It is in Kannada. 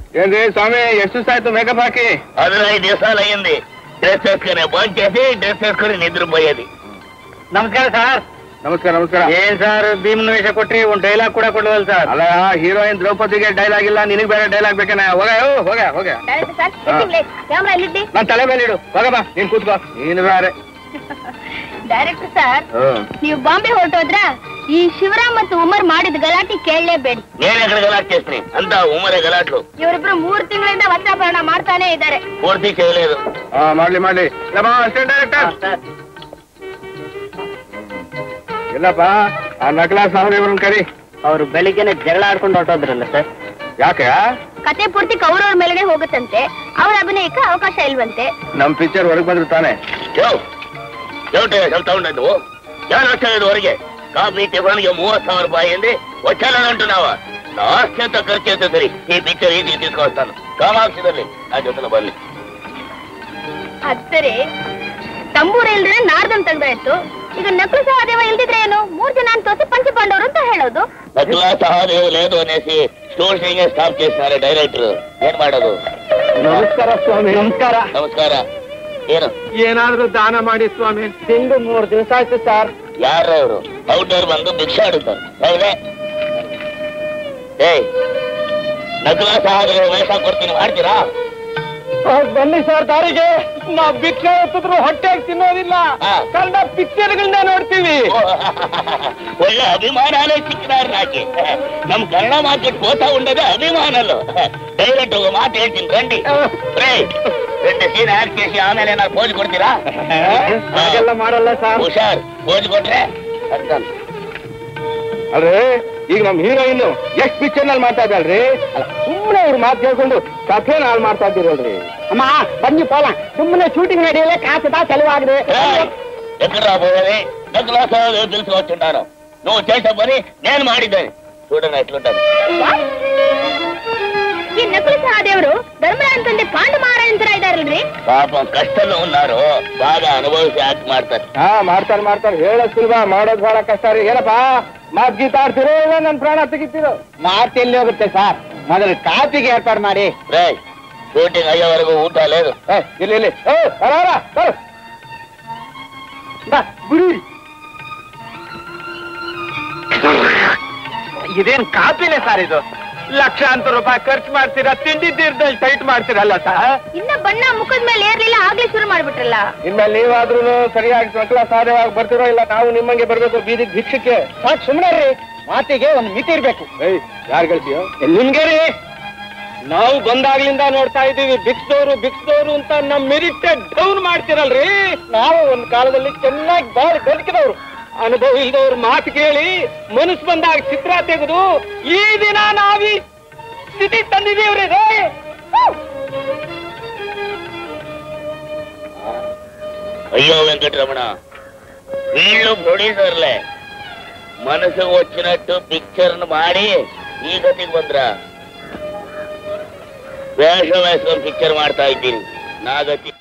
ఏంటి స్వామి ಎಷ್ಟು ದಿವಸ ఆಯ್ತು మేకప్ ಹಾಕಿ హదినైదు దివసాలు అయింది డ్రెస్ వేసుకుని భోజనం చేసి డ్రెస్ వేసుకుని నిద్రపోయేది ನಮಸ್ಕಾರ ಸರ್ ನಮಸ್ಕಾರ ನಮಸ್ಕಾರ ಏನ್ ಸರ್ ಭೀಮನ ವೇಷ ಕೊಟ್ರಿ ಒಂದ್ ಡೈಲಾಗ್ ಕೂಡ ಕೊಡವಲ್ ಸರ್ ಅಲ್ಲ ಹೀರೋಯಿನ್ ದ್ರೌಪದಿಗೆ ಡೈಲಾಗ್ ಇಲ್ಲ ನಿನಗ್ ಬೇರೆ ಡೈಲಾಗ್ ಬೇಕೇನ ಹೋಗ ಓ, ಹೋಗ ಹೋಗ ಡೈರೆಕ್ಟ್ ಸರ್ ಹಾ. ಕ್ಯಾಮ್ರಾ ಎಲ್ಲಿದ್ದಿ ನಾನ್ ತಲೆ ಮೇಲೆ ಇಡು ಹೋಗಮ್ಮ ನೀನ್ ಕೂತ್ಕೋ ನೀನು ಬೇರೆ ಡೈರೆಕ್ಟರ್ ಸರ್ ಹ್ಮ್. ನೀವು ಬಾಂಬೆ ಹೊರಟೋದ್ರ ಈ ಶಿವರಾಮ್ ಮತ್ತು ಉಮರ್ ಮಾಡಿದ ಗಲಾಟೆ ಕೇಳಲೇಬೇಡಿ నేను ఎక్కడ గలాట్ చేసినాయి అంతా ఉమ్మరే గలాట్లు ಇವರಿಬ್ರು ಮೂರ್ ತಿಂಗಳಿಂದ ವಸ್ತ್ರಾಭರಣ ಮಾಡ್ತಾನೆ ಇದ್ದಾರೆ పూర్తి చేయలేదు ಹಾ ಮಾಡ್ಲಿ ಮಾಡ್ಲಿ ಇಲ್ಲಮ್ಮ ಅಸಿಸ್ಟೆಂಟ್ ಡೈರೆಕ್ಟರ್ ಇಲ್ಲಪ್ಪ ಆ ನಕಲಾ ಸಾಹೇಬ್ರನ್ ಕರಿ ಅವ್ರು ಬೆಳಿಗ್ಗೆನೆ ಜಗಳ ಆಡ್ಕೊಂಡು ಹೊರಟೋದ್ರಲ್ಲ ಸರ್ ಯಾಕೆ ಕತೆ ಪೂರ್ತಿ ಕೌರವ್ರ ಮೇಲೆನೆ ಹೋಗುತ್ತಂತೆ ಅವ್ರ ಅಭಿನಯಕ್ಕೆ ಅವಕಾಶ ಇಲ್ವಂತೆ ನಮ್ ಪಿಕ್ಚರ್ ಹೊರಗ್ ಬಂದ್ರು ತಾನೆ ಯೋ ఏమిటి చెప్తా ఉండదు నువ్వు ఎవరు వచ్చావు వరకే కాఫీ టిఫిన్కి మూవత్ ಸಾವಿರ రూపాయి అయింది వచ్చానని అంటున్నావా నా ఆస్తి ఎంత ఖర్చు అయితే సరి ఈ పిక్చర్ ఇది తీసుకొస్తాను కామాక్షిದಲ್ಲಿ నా ಜೊತೆ ಬನ್ನಿ ಅದ್ ಸರಿ ತಂಬೂರ ಇಲ್ದ್ರೆ ನಾರ್ದನ್ ತೆಗ್ದಾಯ್ತು ಈಗ ನಕಲು ಸಹದೇವ ಇಲ್ದಿದ್ರೆ ಏನು ಮೂರ್ ಜನ ಅಂತ ತೋರಿಸಿ ಪಂಚಪಾಂಡವರು ಅಂತ ಹೇಳೋದು నకులా సహాదేవ్ లేదు అనేసి స్టోర్ షూటింగ్ స్టాప్ చేసినారు డైరెక్టర్ ఏం ಮಾಡೋದು ನಮಸ್ಕಾರ ಸ್ವಾಮಿ ನಮಸ್ಕಾರ ನಮಸ್ಕಾರ ಏನು ಏನಾದ್ರೂ ದಾನ ಮಾಡಿ ಸ್ವಾಮಿ ತಿಂದು ಮೂರ್ ದಿವಸ ಆಯ್ತು ಸರ್ ಯಾರು ಅವರು ಔಟರ್ ಬಂದು ಭಿಕ್ಷೆ ಆಡುತ್ತಾರೆ ಹೌದೇ ಏಯ್ ನಕಲಾ ಸಹಾದೇವ್ ವೇಷ ಕೊಡ್ತೀನಿ ಮಾಡ್ತೀರಾ ಬನ್ನಿ ಸರ್ ದಾರಿಗೆ ನಾವ್ ಭಿಕ್ಷೆ ಎತ್ತಿದ್ರು ಹೊಟ್ಟೆಗೆ ತಿನ್ನೋದಿಲ್ಲ ಹಾ. ಕನ್ನಡ ಪಿಕ್ಚರ್ಗಳನ್ನ ನೋಡ್ತೀವಿ ఒళ్ళ అభిమానాలే చిక్కినారు నాకే నమ్ కన్నడ మార్కెట్ పోతా ఉండదు అభిమానాలు డైరెక్ట్ ఒక మాట ಹೇಳ್ತೀನಿ రండి రేయ్, రెండు సీన్ యాడ్ చేసి ఆಮೇಲೆ నాకు పోಜು ಕೊಡ್ತೀರಾ ಹಾಗೆಲ್ಲ ಮಾಡಲ್ಲ ಸರ್ ಹುಷಾರ್ పోಜು ಕೊಟ್ರೆ ಅರ್ಥ ಅಲ್ರಿ ಈಗ ನಮ್ ಹೀರೋಯಿನ್ ಎಷ್ಟ್ ಪಿಕ್ಚರ್ ನಲ್ಲಿ ಮಾಡ್ತಾ ಇದ್ದಲ್ರಿ ಅಲ್ಲ ಸುಮ್ಮನೆ ಇವ್ರ ಮಾತು ಕೇಳ್ಕೊಂಡು ಕಥೆನ ಹಾಳು ಮಾಡ್ತಾ ಇದ್ದೀರಲ್ರಿ ಅಮ್ಮ ಬನ್ನಿ ಪೋಲ ಸುಮ್ಮನೆ ಶೂಟಿಂಗ್ ನಡೆಯಲೇ ಕಾಸದ ಚೆಲುವಾಗಿದೆ ఎక్కడ రాబోయేది నకులా సహదేవ్ తెలుసుకొచ్చుంటాను నువ్వు చేసే పని నేను ಮಾಡಿದ್ದೇನೆ చూడండి ఎట్లుంటాను ಈ ನಕಲು ಸಹದೇವರು ಧರ್ಮರಾಯನ್ ತಂದೆ ಪಾಂಡು ಮಹಾರಾಯನ್ ತರ ಇದಾರಲ್ರಿ పాపం కష్టంలో ఉన్నారు బాగా అనుభవిಸಿ యాక్ಟ್ ಮಾಡ್ತಾರೆ ಹಾ ಮಾಡ್ತಾರೆ ಮಾಡ್ತಾರೆ ಹೇಳೋದ್ ಸುಲಭ ಮಾಡೋದ್ ಬಹಳ ಕಷ್ಟ ರೀ ಏನಪ್ಪ ಮಾತ್ ಗೀತ ಆಡ್ತಿರೋ ಇಲ್ಲ ನನ್ ಪ್ರಾಣ ತೆಗಿತೀರೋ ಮಾತೆಲ್ಲಿ ಹೋಗುತ್ತೆ ಸರ್ ಮೊದಲು ಕಾಪಿಗೆ ಏರ್ಪಾಡು ಮಾಡಿ రే షూటింగ్ అయ్యేవరకు ఊట లేదు ಏ, ಇಲ್ಲಿ ಇಲ್ಲಿ ಏ, ಬರ, ಬರ, ಬರ. ಬಾ, ಬಿಡಿ ಇದೇನ್ ಕಾಪಿನೇ ಸರ್ ಇದು ಲಕ್ಷಾಂತರ ರೂಪಾಯಿ ಖರ್ಚು ಮಾಡ್ತೀರಾ ತಿಂಡಿ ತೀರ್ದಲ್ಲಿ ಟೈಟ್ ಮಾಡ್ತೀರಲ್ಲ ಸರ್ ಇನ್ನ ಬಣ್ಣ ಮುಖದ ಮೇಲೆ ಏರ್ಲಿಲ್ಲ ಆಗ್ಲೇ ಶುರು ಮಾಡ್ಬಿಟ್ರಲ್ಲ ಇನ್ಮೇಲೆ ನೀವಾದ್ರೂ ಸರಿಯಾಗಿ ಮಕ್ಕಳ ಸಾಧ್ಯವಾಗಿ ಬರ್ತಿರೋ ಇಲ್ಲ ನಾವು ನಿಮ್ಮಂಗೆ ಬರ್ಬೇಕು ಬೀದಿಗೆ ಭಿಕ್ಷಕ್ಕೆ ಸಾಕು ಸುಮ್ಮನೆ ರೀ ಮಾತಿಗೆ ಒಂದು ಮಿತಿ ಇರ್ಬೇಕು ಏಯ್ ಯಾರು ಗೆಲ್ತೀಯೋ ನಿಮ್ಗೆ ರೀ ನಾವು ಬಂದಾಗ್ಲಿಂದ ನೋಡ್ತಾ ಇದೀವಿ ಬಿಕ್ಸ್ದವ್ರು ಬಿಕ್ಸ್ದವ್ರು ಅಂತ ನಮ್ ಮೆರಿಟ್ ಡೌನ್ ಮಾಡ್ತಿರಲ್ರಿ ನಾವು ಒಂದ್ ಕಾಲದಲ್ಲಿ ಚೆನ್ನಾಗಿ ಬಾರಿ ಬದುಕಿದವ್ರು ಅನುಭವ ಇಲ್ದವ್ರ ಮಾತು ಕೇಳಿ ಮನಸ್ಸು ಬಂದಾಗ ಚಿತ್ರ ತೆಗೆದು ಈ ದಿನ ನಾವೀ ಸ್ಥಿತಿ ತಂದಿದೀವ್ರಿ ರೇ అయ్యో వెంకటరమణ వీళ్ళు ప్రొడ్యూసర్లే మనసు వచ్చినట్టు పిక్చర్ మాడి ఈ గతికి ಬಂದ್ರ వేషం వేసుకొని పిక్చర్ ಮಾಡ್ತಾ ಇದ್ದೀನಿ నా గತಿ